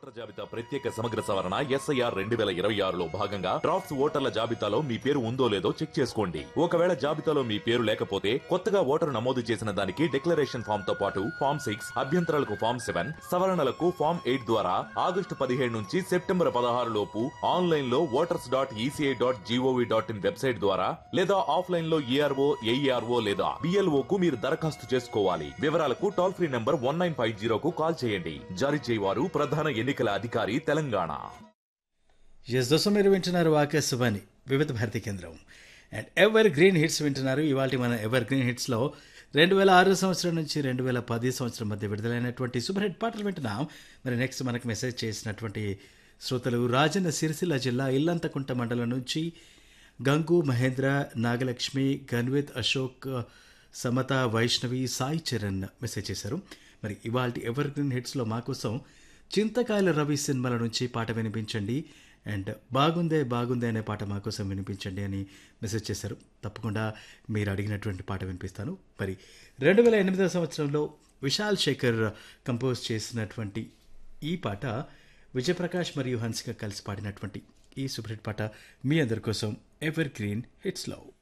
voter జాబితా ప్రత్యేక సమగ్ర సవరణ ఎస్ఐఆర్ రెండు వేల ఇరవై ఆరులో భాగంగా డ్రాఫ్ట్స్ ఓటర్ల జాబితాలో మీ పేరు ఉందో లేదో చెక్ చేసుకోండి ఒకవేళ జాబితాలో మీ పేరు లేకపోతే కొత్తగా ఓటరు నమోదు చేసిన దానికి డిక్లరేషన్ ఫామ్ తో పాటు ఫామ్ సిక్స్ అభ్యంతరాలకు ఫామ్ సెవెన్ సవరణలకు ఫామ్ ఎయిట్ ద్వారా ఆగస్టు పదిహేడు నుంచి సెప్టెంబర్ పదహారు లోపు ఆన్లైన్ లో voters dot ECI dot GOV dot in website ద్వారా లేదా ఆఫ్లైన్ లో ఈఆర్ఓ ఏఈఆర్ఓ లేదా బిఎల్ఓ కు మీరు దరఖాస్తు చేసుకోవాలి వివరాలకు toll free number one nine five జీరోకు కాల్ చేయండి జారీ చేయవారు ప్రధాన ఎన్నికల అధికారి తెలంగాణ ఎస్ దోసం మీరు వింటున్నారు ఆకాశవాణి వివిధ భారతి కేంద్రం అండ్ ఎవర్ గ్రీన్ హిట్స్ వింటున్నారు ఇవాళ మన ఎవర్ గ్రీన్ హిట్స్లో రెండు వేల ఆరు సంవత్సరం నుంచి రెండు వేల పది సంవత్సరం మధ్య విడుదలైనటువంటి సూపర్ హిట్ పాటలు వింటున్నాం మరి నెక్స్ట్ మనకు మెసేజ్ చేసినటువంటి శ్రోతలు రాజన్న సిరిసిల్ల జిల్లా ఇల్లంతకుంట మండలం నుంచి గంగు మహేంద్ర నాగలక్ష్మి గన్విత్ అశోక్ సమత వైష్ణవి సాయి చరణ్ మెసేజ్ చేశారు మరి ఇవాళ ఎవర్ గ్రీన్ హిట్స్లో మా కోసం చింతకాయల రవి సినిమాల నుంచి పాట వినిపించండి అండ్ బాగుందే బాగుందే అనే పాట మా కోసం వినిపించండి అని మెసేజ్ చేశారు తప్పకుండా మీరు అడిగినటువంటి పాట వినిపిస్తాను మరి రెండు వేల ఎనిమిదవ సంవత్సరంలో విశాల్ శేఖర్ కంపోజ్ చేసినటువంటి ఈ పాట విజయప్రకాష్ మరియు హన్సిక కలిసి పాడినటువంటి ఈ సూపర్ హిట్ పాట మీ అందరి కోసం ఎవర్ గ్రీన్ హిట్స్లో